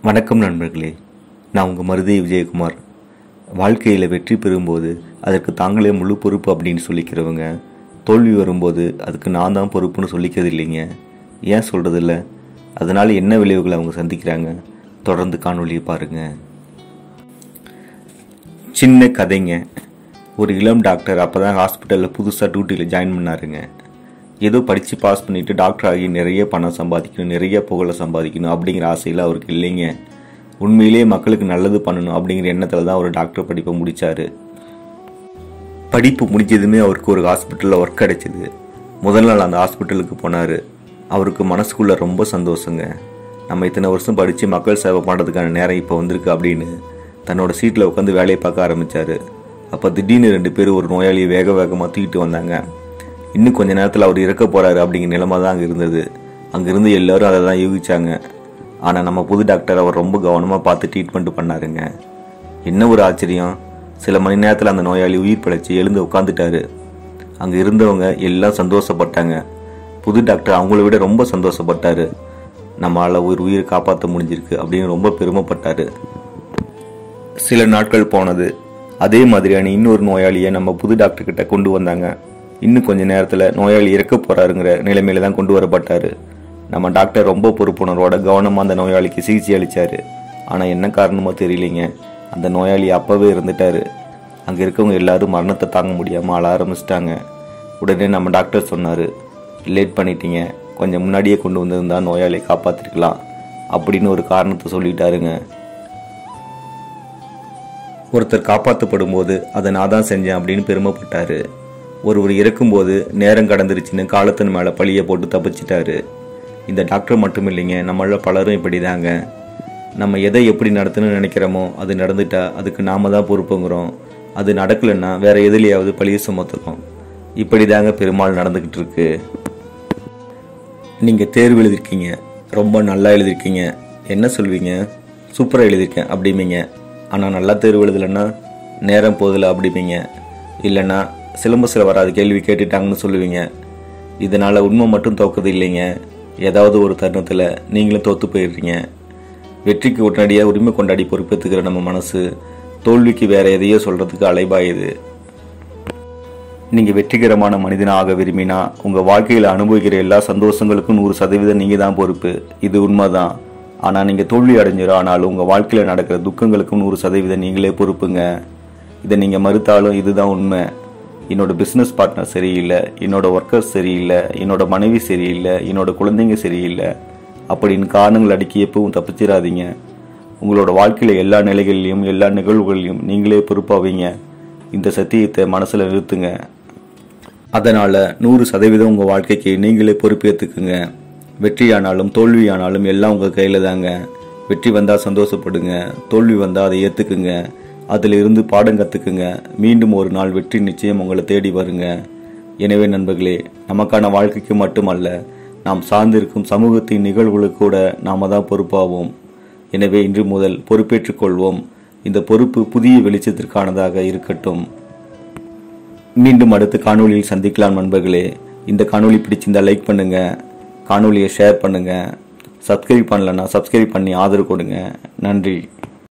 வணக்கம் நண்பர்களே நான் உங்கள் மருதை விஜயகுமார் வாழ்க்கையில் வெற்றி பெறும்போது அதற்கு தாங்களே முழு பொறுப்பு அப்படின்னு சொல்லிக்கிறவங்க தோல்வி வரும்போது அதுக்கு நான் தான் பொறுப்புன்னு சொல்லிக்கிறது இல்லைங்க ஏன் சொல்கிறது இல்லை அதனால் என்ன விளைவுகளை அவங்க சந்திக்கிறாங்க தொடர்ந்து காணொலியை பாருங்கள் சின்ன கதைங்க ஒரு இளம் டாக்டர் அப்போ தான் ஹாஸ்பிட்டலில் புதுசாக டியூட்டியில் ஜாயின் பண்ணாருங்க ஏதோ படித்து பாஸ் பண்ணிவிட்டு டாக்டர் ஆகி நிறைய பணம் சம்பாதிக்கணும் நிறைய புகழை சம்பாதிக்கணும் அப்படிங்கிற ஆசையில் அவருக்கு இல்லைங்க உண்மையிலேயே மக்களுக்கு நல்லது பண்ணணும் அப்படிங்கிற எண்ணத்தில் தான் அவர் டாக்டர் படிப்பை முடித்தார் படிப்பு முடிஞ்சதுமே அவருக்கு ஒரு ஹாஸ்பிட்டலில் ஒர்க் கிடைச்சிது முதல் நாள் அந்த ஹாஸ்பிட்டலுக்கு போனார் அவருக்கு மனசுக்குள்ளே ரொம்ப சந்தோஷங்க நம்ம இத்தனை வருஷம் படித்து மக்கள் சேவை பண்ணுறதுக்கான நேரம் இப்போ வந்திருக்கு அப்படின்னு தன்னோட சீட்டில் உட்காந்து வேலையை பார்க்க ஆரம்பித்தார் அப்போ திடீர்னு ரெண்டு பேர் ஒரு நோயாளியை வேக வேகமாக தூக்கிட்டு வந்தாங்க இன்னும் கொஞ்ச நேரத்தில் அவர் இறக்க போகிறாரு அப்படிங்கிற நிலைமை தான் அங்கே இருந்தது அங்கே இருந்து எல்லாரும் அதை தான் யூகிச்சாங்க ஆனால் நம்ம புது டாக்டர் அவர் ரொம்ப கவனமாக பார்த்து ட்ரீட்மெண்ட் பண்ணாருங்க என்ன ஒரு ஆச்சரியம் சில மணி நேரத்தில் அந்த நோயாளி உயிர் பிழைச்சி எழுந்து உட்காந்துட்டாரு அங்கே இருந்தவங்க எல்லாம் சந்தோஷப்பட்டாங்க புது டாக்டர் அவங்கள விட ரொம்ப சந்தோஷப்பட்டாரு நம்மளால் ஒரு உயிரை காப்பாற்ற முடிஞ்சிருக்கு அப்படின்னு ரொம்ப பெருமைப்பட்டாரு சில நாட்கள் போனது அதே மாதிரியான இன்னொரு நோயாளியை நம்ம புது டாக்டர் கிட்ட கொண்டு வந்தாங்க இன்னும் கொஞ்ச நேரத்தில் நோயாளி இறக்க போறாருங்கிற நிலைமையில தான் கொண்டு வரப்பட்டாரு நம்ம டாக்டர் ரொம்ப பொறுப்புணர்வோட கவனமாக அந்த நோயாளிக்கு சிகிச்சை அளிச்சாரு ஆனால் என்ன காரணமோ தெரியலைங்க அந்த நோயாளி அப்பவே இருந்துட்டாரு அங்கே இருக்கவங்க எல்லாரும் மரணத்தை தாங்க முடியாமல் அழ ஆரம்பிச்சிட்டாங்க உடனே நம்ம டாக்டர் சொன்னார் லேட் பண்ணிட்டீங்க கொஞ்சம் முன்னாடியே கொண்டு வந்திருந்தா நோயாளியை காப்பாற்றிருக்கலாம் அப்படின்னு ஒரு காரணத்தை சொல்லிட்டாருங்க ஒருத்தர் காப்பாற்றப்படும் போது அதை நான் தான் செஞ்சேன் அப்படின்னு பெருமைப்பட்டாரு ஒருவர் இறக்கும்போது நேரம் கடந்துருச்சுன்னு காலத்தின் மேலே பழிய போட்டு தப்பிச்சிட்டாரு இந்த டாக்டர் மட்டும் இல்லைங்க நம்மள பலரும் இப்படி தாங்க நம்ம எதை எப்படி நடத்தணும்னு நினைக்கிறோமோ அது நடந்துட்டா அதுக்கு நாம தான் பொறுப்புங்கிறோம் அது நடக்கலைன்னா வேற எதுலையாவது பழிய சுமத்துறோம் இப்படி தாங்க பெருமாள் நடந்துக்கிட்டு இருக்கு நீங்கள் தேர்வு எழுதிருக்கீங்க ரொம்ப நல்லா எழுதிருக்கீங்க என்ன சொல்வீங்க சூப்பராக எழுதியிருக்கேன் அப்படிம்பீங்க ஆனால் நல்லா தேர்வு எழுதலைன்னா நேரம் போதில் அப்படிம்பீங்க இல்லைன்னா சிலம்பஸில் வராத கேள்வி கேட்டுட்டாங்கன்னு சொல்லுவீங்க இதனால் உண்மை மட்டும் தோக்குது இல்லைங்க ஏதாவது ஒரு தருணத்தில் நீங்களும் தோற்று போயிடுறீங்க வெற்றிக்கு உடனடியாக உரிமை கொண்டாடி பொறுப்பேற்றுக்கிற நம்ம மனசு தோல்விக்கு வேற எதையோ சொல்கிறதுக்கு அலைபாயுது நீங்கள் வெற்றிகரமான மனிதனாக ஆக விரும்பினா உங்கள் வாழ்க்கையில் அனுபவிக்கிற எல்லா சந்தோஷங்களுக்கும் நூறு சதவீதம் நீங்கள் தான் பொறுப்பு இது உண்மைதான் ஆனால் நீங்கள் தோல்வி அடைஞ்சிடும் ஆனாலும் உங்கள் வாழ்க்கையில் நடக்கிற துக்கங்களுக்கும் நூறு சதவீதம் நீங்களே பொறுப்புங்க இதை நீங்கள் மறுத்தாலும் இதுதான் உண்மை என்னோட பிஸ்னஸ் பார்ட்னர் சரியில்லை என்னோட ஒர்க்கர்ஸ் சரியில்லை என்னோட மனைவி சரியில்லை என்னோட குழந்தைங்க சரியில்லை அப்படின்னு காரணங்கள் அடிக்கி எப்பவும் தப்பிச்சிடாதீங்க உங்களோட வாழ்க்கையில் எல்லா நிலைகளிலையும் எல்லா நிகழ்வுகளிலும் நீங்களே பொறுப்பாவீங்க இந்த சத்தியத்தை மனசில் நிறுத்துங்க அதனால் நூறு சதவீதம் உங்கள் வாழ்க்கைக்கு நீங்களே பொறுப்பேற்றுக்குங்க வெற்றியானாலும் தோல்வியானாலும் எல்லாம் உங்கள் கையில் தாங்க வெற்றி வந்தால் சந்தோஷப்படுங்க தோல்வி வந்தால் அதை ஏற்றுக்குங்க அதில் இருந்து பாடம் கற்றுக்குங்க மீண்டும் ஒரு நாள் வெற்றி நிச்சயம் உங்களை தேடி வருங்க எனவே நண்பர்களே நமக்கான வாழ்க்கைக்கு மட்டுமல்ல நாம் சார்ந்திருக்கும் சமூகத்தின் நிகழ்வுகளுக்கு கூட நாம தான் பொறுப்பாவோம் எனவே இன்று முதல் பொறுப்பேற்றுக் கொள்வோம் இந்த பொறுப்பு புதிய வெளிச்சத்திற்கானதாக இருக்கட்டும் மீண்டும் அடுத்த காணொளியில் சந்திக்கலாம் நண்பர்களே இந்த காணொளி பிடிச்சிருந்தா லைக் பண்ணுங்க காணொளியை ஷேர் பண்ணுங்க சப்ஸ்கிரைப் பண்ணலன்னா சப்ஸ்கிரைப் பண்ணி ஆதரவு கொடுங்க நன்றி